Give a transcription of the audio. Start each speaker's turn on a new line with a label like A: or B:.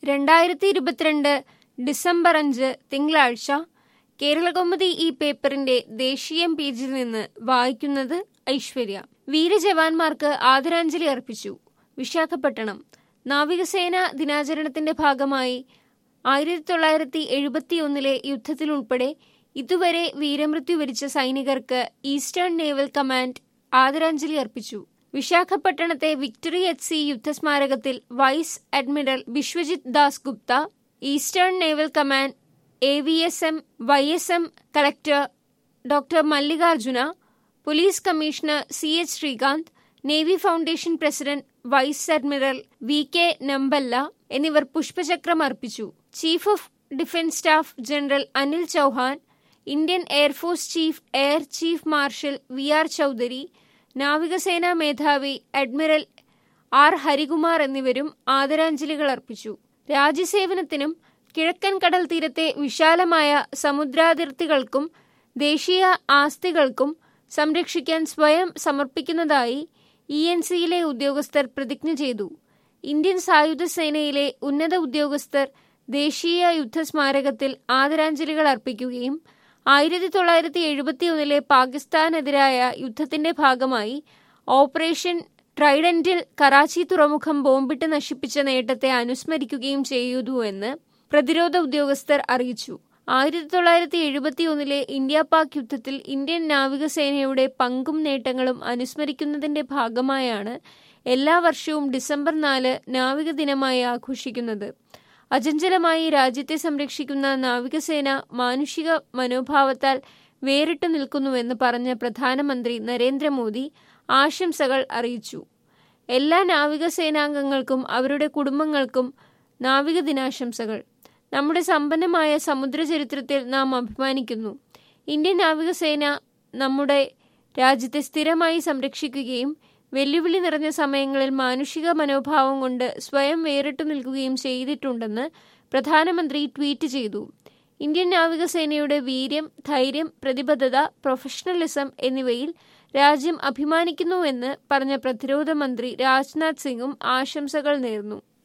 A: രണ്ടായിരത്തി ഇരുപത്തിരണ്ട് ഡിസംബർ അഞ്ച് തിങ്കളാഴ്ച കേരളകൗമുദി ഈ പേപ്പറിന്റെ ദേശീയം പേജിൽ നിന്ന് വായിക്കുന്നത് ഐശ്വര്യ വീരജവാന്മാർക്ക് ആദരാഞ്ജലി അർപ്പിച്ചു വിശാഖപട്ടണം നാവികസേന ദിനാചരണത്തിന്റെ ഭാഗമായി ആയിരത്തി തൊള്ളായിരത്തി എഴുപത്തിയൊന്നിലെ യുദ്ധത്തിലുൾപ്പെടെ ഇതുവരെ വീരമൃത്യു വരിച്ച സൈനികർക്ക് ഈസ്റ്റേൺ നേവൽ കമാൻഡ് ആദരാഞ്ജലി അർപ്പിച്ചു വിശാഖപട്ടണത്തെ വിക്ടറി എച്ച് സി യുദ്ധസ്മാരകത്തിൽ vice admiral Biswajit Das Gupta eastern naval command A V S M Y S M collector doctor Mallikarjuna police commissioner C H Srikanth navy foundation president vice admiral V K Namballa എന്നിവർ പുഷ്പചക്രം അർപ്പിച്ചു chief of defence staff general Anil Chauhan Indian air force chief air chief marshal V R Chaudhari നാവികസേനാ മേധാവി admiral R Harikumar എന്നിവരും ആദരാഞ്ജലികൾ അർപ്പിച്ചു രാജ്യസേവനത്തിനും കിഴക്കൻ കടൽ തീരത്തെ വിശാലമായ സമുദ്രാതിർത്തികൾക്കും ദേശീയ ആസ്തികൾക്കും സംരക്ഷിക്കാൻ സ്വയം സമർപ്പിക്കുന്നതായി ഇ എൻ സിയിലെ ഉദ്യോഗസ്ഥർ പ്രതിജ്ഞ ചെയ്തു ഇന്ത്യൻ സായുധ സേനയിലെ ഉന്നത ഉദ്യോഗസ്ഥർ ദേശീയ യുദ്ധസ്മാരകത്തിൽ ആദരാഞ്ജലികൾ അർപ്പിക്കുകയും ആയിരത്തി തൊള്ളായിരത്തി എഴുപത്തിയൊന്നിലെ പാകിസ്ഥാനെതിരായ യുദ്ധത്തിന്റെ ഭാഗമായി ഓപ്പറേഷൻ ട്രൈഡന്റിൽ കറാച്ചി തുറമുഖം ബോംബിട്ട് നശിപ്പിച്ച നേട്ടത്തെ അനുസ്മരിക്കുകയും ചെയ്തുവെന്ന് പ്രതിരോധ ഉദ്യോഗസ്ഥർ അറിയിച്ചു ആയിരത്തി തൊള്ളായിരത്തി എഴുപത്തിയൊന്നിലെ ഇന്ത്യ പാക് യുദ്ധത്തിൽ ഇന്ത്യൻ നാവികസേനയുടെ പങ്കും നേട്ടങ്ങളും അനുസ്മരിക്കുന്നതിന്റെ ഭാഗമായാണ് എല്ലാ വർഷവും ഡിസംബർ നാല് നാവിക ദിനമായി ആഘോഷിക്കുന്നത് അചഞ്ചലമായി രാജ്യത്തെ സംരക്ഷിക്കുന്ന നാവികസേന മാനുഷിക മനോഭാവത്താൽ വേറിട്ടു നിൽക്കുന്നുവെന്ന് പറഞ്ഞ പ്രധാനമന്ത്രി നരേന്ദ്രമോദി ആശംസകൾ അറിയിച്ചു എല്ലാ നാവികസേനാംഗങ്ങൾക്കും അവരുടെ കുടുംബങ്ങൾക്കും നാവിക ദിനാശംസകൾ നമ്മുടെ സമ്പന്നമായ സമുദ്ര ചരിത്രത്തിൽ നാം അഭിമാനിക്കുന്നു ഇന്ത്യൻ നാവികസേന നമ്മുടെ രാജ്യത്തെ സ്ഥിരമായി സംരക്ഷിക്കുകയും വെല്ലുവിളി നിറഞ്ഞ സമയങ്ങളിൽ മാനുഷിക മനോഭാവം കൊണ്ട് സ്വയം വേറിട്ടു നിൽക്കുകയും ചെയ്തിട്ടുണ്ടെന്ന് പ്രധാനമന്ത്രി ട്വീറ്റ് ചെയ്തു ഇന്ത്യൻ നാവികസേനയുടെ വീര്യം ധൈര്യം പ്രതിബദ്ധത പ്രൊഫഷണലിസം എന്നിവയിൽ രാജ്യം അഭിമാനിക്കുന്നുവെന്ന് പറഞ്ഞ പ്രതിരോധ മന്ത്രി രാജ്നാഥ് സിംഗും ആശംസകൾ നേർന്നു